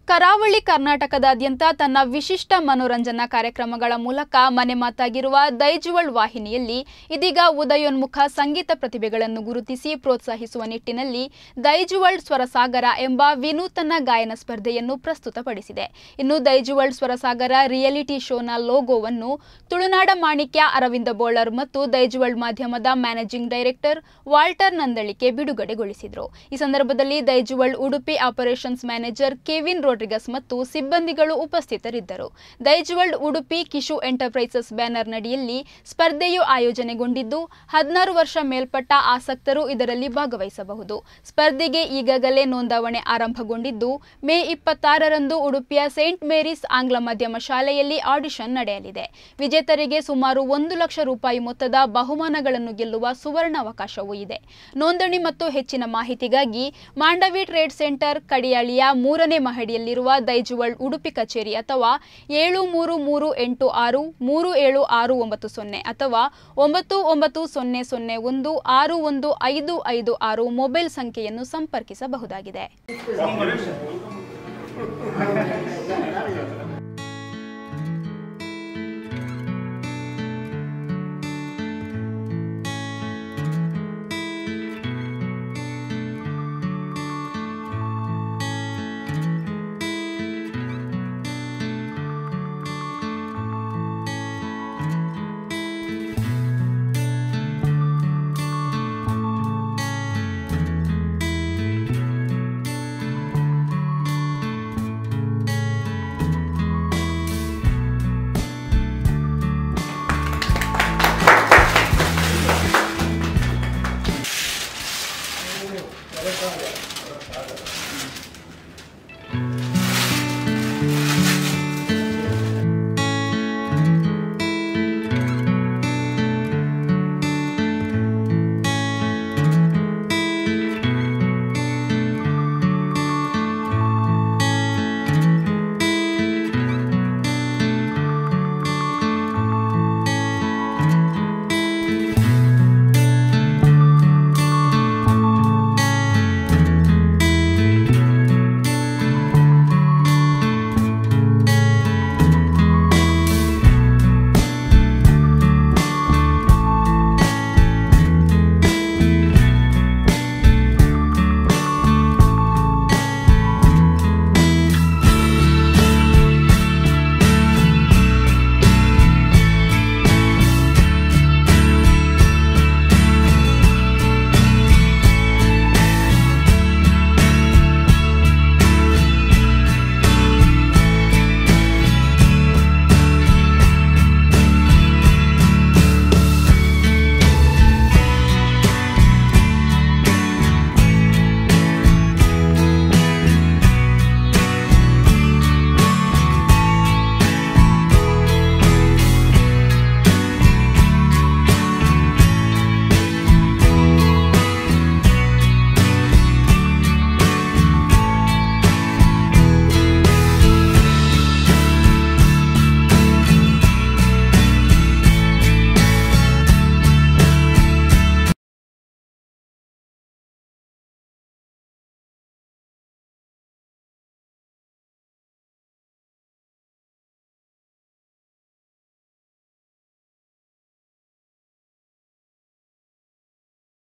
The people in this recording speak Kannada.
ಕರಾವಳಿ ಕರ್ನಾಟಕದಾದ್ಯಂತ ತನ್ನ ವಿಶಿಷ್ಟ ಮನೋರಂಜನಾ ಕಾರ್ಯಕ್ರಮಗಳ ಮೂಲಕ ಮನೆ ಮಾತಾಗಿರುವ ದೈಜುವಳ್ ವಾಹಿನಿಯಲ್ಲಿ ಇದೀಗ ಉದಯೋನ್ಮುಖ ಸಂಗೀತ ಪ್ರತಿಭೆಗಳನ್ನು ಗುರುತಿಸಿ ಪ್ರೋತ್ಸಾಹಿಸುವ ನಿಟ್ಟಿನಲ್ಲಿ ದೈಜುವಳ್ ಸ್ವರಸಾಗರ ಎಂಬ ವಿನೂತನ ಗಾಯನ ಸ್ಪರ್ಧೆಯನ್ನು ಪ್ರಸ್ತುತಪಡಿಸಿದೆ ಇನ್ನು ದೈಜುವಳ್ ಸ್ವರಸಾಗರ ರಿಯಾಲಿಟಿ ಶೋನ ಲೋಗೋವನ್ನು ತುಳುನಾಡ ಮಾಣಿಕ್ಯ ಅರವಿಂದ ಬೋಳರ್ ಮತ್ತು ದೈಜುವಳ್ ಮಾಧ್ಯಮದ ಮ್ಯಾನೇಜಿಂಗ್ ಡೈರೆಕ್ಟರ್ ವಾಲ್ಟರ್ ನಂದಳಿಕೆ ಬಿಡುಗಡೆಗೊಳಿಸಿದರು ಈ ಸಂದರ್ಭದಲ್ಲಿ Daijiworld Udupi operations manager Kevin Rodrigues ಮತ್ತು ಸಿಬ್ಬಂದಿಗಳು ಉಪಸ್ಥಿತರಿದ್ದರು ದೈಜುವಳ್ ಉಡುಪಿ ಕಿಶು ಎಂಟರ್ಪ್ರೈಸಸ್ ಬ್ಯಾನರ್ ನಡಿಯಲ್ಲಿ ಸ್ಪರ್ಧೆಯು ಆಯೋಜನೆಗೊಂಡಿದ್ದು ಹದಿನಾರು ವರ್ಷ ಮೇಲ್ಪಟ್ಟ ಆಸಕ್ತರು ಇದರಲ್ಲಿ ಭಾಗವಹಿಸಬಹುದು ಸ್ಪರ್ಧೆಗೆ ಈಗಾಗಲೇ ನೋಂದಾವಣೆ ಆರಂಭಗೊಂಡಿದ್ದು ಮೇ ಇಪ್ಪತ್ತಾರರಂದು ಉಡುಪಿಯ ಸೇಂಟ್ ಮೇರೀಸ್ ಆಂಗ್ಲ ಮಾಧ್ಯಮ ಶಾಲೆಯಲ್ಲಿ ಆಡಿಷನ್ ನಡೆಯಲಿದೆ ವಿಜೇತರಿಗೆ ಸುಮಾರು ಒಂದು ಲಕ್ಷ ರೂಪಾಯಿ ಮೊತ್ತದ ಬಹುಮಾನಗಳನ್ನು ಗೆಲ್ಲುವ ಸುವರ್ಣಾವಕಾಶವೂ ಇದೆ ನೋಂದಣಿ ಮತ್ತು ಹೆಚ್ಚಿನ ಮಾಹಿತಿಗಾಗಿ ಮಾಂಡವಿ ಟ್ರೇಡ್ ಸೆಂಟರ್ ಕಡಿಯಾಳಿಯ ಮೂರನೇ ಮಹಡಿಯಲ್ಲಿರುವ ದೈಜುವಳ್ ಉಡುಪಿ ಕಚೇರಿ ಅಥವಾ ಏಳು ಮೂರು ಮೂರು ಎಂಟು ಆರು ಮೂರು ಏಳು ಆರು ಒಂಬತ್ತು ಸೊನ್ನೆ ಅಥವಾ ಒಂಬತ್ತು ಒಂಬತ್ತು ಸೊನ್ನೆ ಸೊನ್ನೆ ಒಂದು ಆರು ಒಂದು ಐದು ಐದು ಆರು ಮೊಬೈಲ್ ಸಂಖ್ಯೆಯನ್ನು ಸಂಪರ್ಕಿಸಬಹುದಾಗಿದೆ